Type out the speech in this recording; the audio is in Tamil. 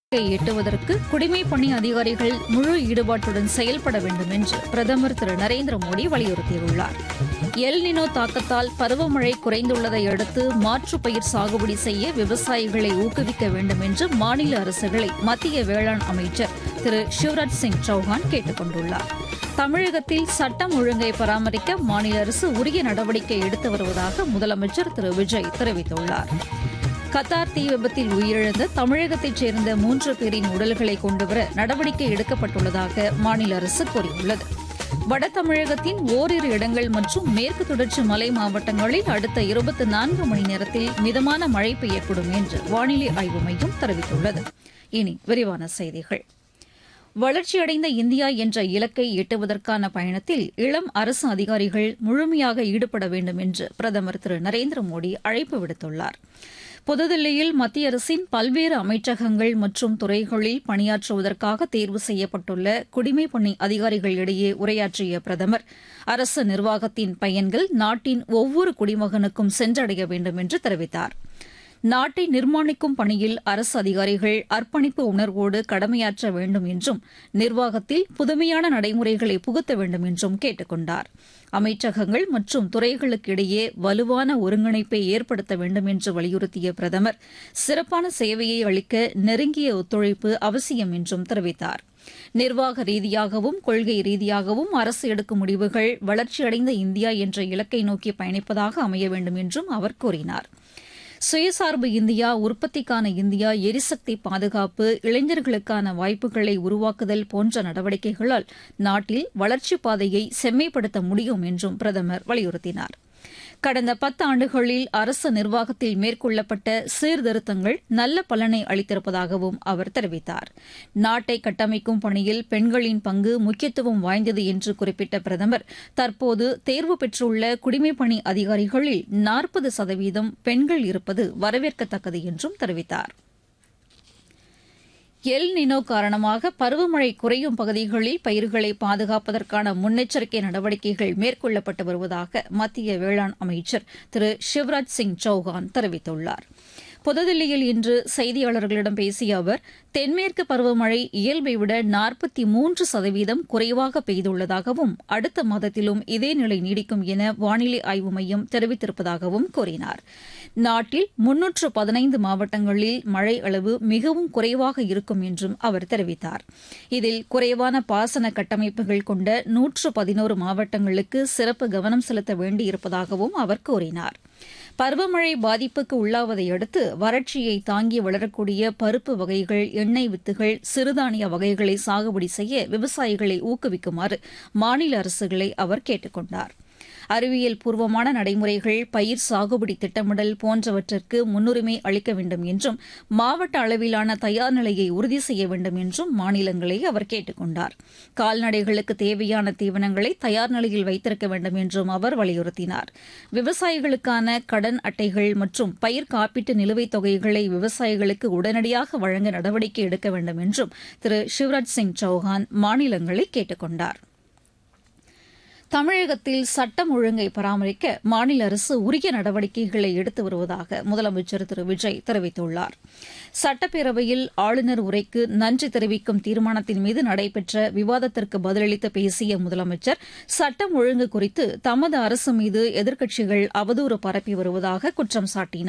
இலக்கை எட்டுவதற்கு குடிமைப் பணி அதிகாரிகள் முழு ஈடுபாட்டுடன் செயல்பட வேண்டும் என்று பிரதமர் திரு நரேந்திர மோடி வலியுறுத்தியுள்ளார் எல் நினோ தாக்கத்தால் பருவமழை குறைந்துள்ளதை அடுத்து மாற்றுப் பயிர் சாகுபடி செய்ய விவசாயிகளை ஊக்குவிக்க வேண்டும் என்று மாநில அரசுகளை மத்திய வேளாண் அமைச்சர் திரு சிவராஜ் சிங் சௌஹான் கேட்டுக் கொண்டுள்ளார் தமிழகத்தில் சட்டம் ஒழுங்கை பராமரிக்க மாநில அரசு உரிய நடவடிக்கை எடுத்து வருவதாக முதலமைச்சர் திரு விஜய் தெரிவித்துள்ளார் கத்தார் தீ விபத்தில் உயிரிழந்த தமிழகத்தைச் சேர்ந்த மூன்று பேரின் உடல்களை கொண்டுவர நடவடிக்கை எடுக்கப்பட்டுள்ளதாக மாநில அரசு கூறியுள்ளது வட தமிழகத்தின் ஓரிரு இடங்கள் மற்றும் மேற்கு தொடர்ச்சி மலை மாவட்டங்களில் அடுத்த இருபத்தி நான்கு மணி நேரத்தில் மிதமான மழை பெய்யக்கூடும் என்று வானிலை ஆய்வு மையம் தெரிவித்துள்ளது இனி விரிவான செய்திகள் வளர்ச்சியடைந்த இந்தியா என்ற இலக்கை எட்டுவதற்கான பயணத்தில் இளம் அரசு அதிகாரிகள் முழுமையாக ஈடுபட வேண்டும் என்று பிரதமர் திரு நரேந்திர மோடி அழைப்பு விடுத்துள்ளார் புதுதில்லியில் மத்திய அரசின் பல்வேறு அமைச்சகங்கள் மற்றும் துறைகளில் பணியாற்றுவதற்காக தேர்வு செய்யப்பட்டுள்ள குடிமைப் பணி அதிகாரிகளிடையே உரையாற்றிய பிரதமர் அரசு நிர்வாகத்தின் பயன்கள் நாட்டின் ஒவ்வொரு குடிமகனுக்கும் சென்றடைய வேண்டும் என்று தெரிவித்தார் நாட்டை நிர்மாணிக்கும் பணியில் அரசு அதிகாரிகள் அர்ப்பணிப்பு உணர்வோடு கடமையாற்ற வேண்டும் என்றும் நிர்வாகத்தில் புதுமையான நடைமுறைகளை புகுத்த வேண்டும் என்றும் கேட்டுக் கொண்டார் அமைச்சகங்கள் மற்றும் துறைகளுக்கு இடையே வலுவான ஒருங்கிணைப்பை ஏற்படுத்த வேண்டும் என்று வலியுறுத்திய பிரதமர் சிறப்பான சேவையை அளிக்க நெருங்கிய ஒத்துழைப்பு அவசியம் என்றும் தெரிவித்தார் நிர்வாக ரீதியாகவும் கொள்கை ரீதியாகவும் அரசு எடுக்கும் முடிவுகள் வளர்ச்சியடைந்த இந்தியா என்ற இலக்கை நோக்கி பயணிப்பதாக அமைய வேண்டும் என்றும் அவர் கூறினார் சுயசார்பு இந்தியா உற்பத்திக்கான இந்தியா எரிசக்தி பாதுகாப்பு இளைஞர்களுக்கான வாய்ப்புகளை உருவாக்குதல் போன்ற நடவடிக்கைகளால் நாட்டில் வளர்ச்சிப் பாதையை செம்மைப்படுத்த முடியும் என்றும் பிரதமர் வலியுறுத்தினார் கடந்த பத்து ஆண்டுகளில் அரசு நிர்வாகத்தில் மேற்கொள்ளப்பட்ட சீர்திருத்தங்கள் நல்ல பலனை அளித்திருப்பதாகவும் அவர் தெரிவித்தார் நாட்டை கட்டமைக்கும் பணியில் பெண்களின் பங்கு முக்கியத்துவம் வாய்ந்தது என்று குறிப்பிட்ட பிரதமர் தற்போது தேர்வு பெற்றுள்ள குடிமைப்பணி அதிகாரிகளில் நாற்பது சதவீதம் பெண்கள் இருப்பது வரவேற்கத்தக்கது என்றும் தெரிவித்தார் எல் நினோ காரணமாக பருவமழை குறையும் பகுதிகளில் பயிர்களை பாதுகாப்பதற்கான முன்னெச்சரிக்கை நடவடிக்கைகள் மேற்கொள்ளப்பட்டு வருவதாக மத்திய வேளாண் அமைச்சர் திரு சிவராஜ் சிங் சௌஹான் தெரிவித்துள்ளார் புதுதில்லியில் இன்று செய்தியாளர்களிடம் பேசிய அவர் தென்மேற்கு பருவமழை இயல்பை விட நாற்பத்தி மூன்று சதவீதம் குறைவாக பெய்துள்ளதாகவும் அடுத்த மாதத்திலும் இதே நிலை நீடிக்கும் என வானிலை ஆய்வு மையம் தெரிவித்திருப்பதாகவும் கூறினார் நாட்டில் முன்னூற்று பதினைந்து மாவட்டங்களில் மழை அளவு மிகவும் குறைவாக இருக்கும் என்றும் அவர் தெரிவித்தார் இதில் குறைவான பாசன கட்டமைப்புகள் கொண்ட நூற்று பதினோரு மாவட்டங்களுக்கு சிறப்பு கவனம் செலுத்த வேண்டியிருப்பதாகவும் அவர் கூறினார் பருவமழை பாதிப்புக்கு உள்ளாவதை அடுத்து வறட்சியை தாங்கி வளரக்கூடிய பருப்பு வகைகள் எண்ணெய் வித்துகள் சிறுதானிய வகைகளை சாகுபடி செய்ய விவசாயிகளை ஊக்குவிக்குமாறு மாநில அரசுகளை அவர் கேட்டுக் கொண்டார் அறிவியல் பூர்வமான நடைமுறைகள் பயிர் சாகுபடி திட்டமிடல் போன்றவற்றிற்கு முன்னுரிமை அளிக்க வேண்டும் என்றும் மாவட்ட அளவிலான தயார் நிலையை உறுதி செய்ய வேண்டும் என்றும் மாநிலங்களை அவர் கேட்டுக் கொண்டார் கால்நடைகளுக்கு தேவையான தீவனங்களை தயார் நிலையில் வைத்திருக்க வேண்டும் என்றும் அவர் வலியுறுத்தினார் விவசாயிகளுக்கான கடன் அட்டைகள் மற்றும் பயிர் காப்பீட்டு நிலுவைத் தொகைகளை விவசாயிகளுக்கு உடனடியாக வழங்க நடவடிக்கை எடுக்க வேண்டும் என்றும் திரு சிவராஜ் சிங் சௌஹான் மாநிலங்களை கேட்டுக் கொண்டார் தமிழகத்தில் சட்டம் ஒழுங்கை பராமரிக்க மாநில அரசு உரிய நடவடிக்கைகளை எடுத்து வருவதாக முதலமைச்சர் திரு விஜய் தெரிவித்துள்ளார் சட்டப்பேரவையில் ஆளுநர் உரைக்கு நன்றி தெரிவிக்கும் தீர்மானத்தின் மீது நடைபெற்ற விவாதத்திற்கு பதிலளித்து பேசிய முதலமைச்சர் சட்டம் ஒழுங்கு குறித்து தமது அரசு மீது எதிர்க்கட்சிகள் அவதூறு பரப்பி வருவதாக குற்றம் சாட்டினார்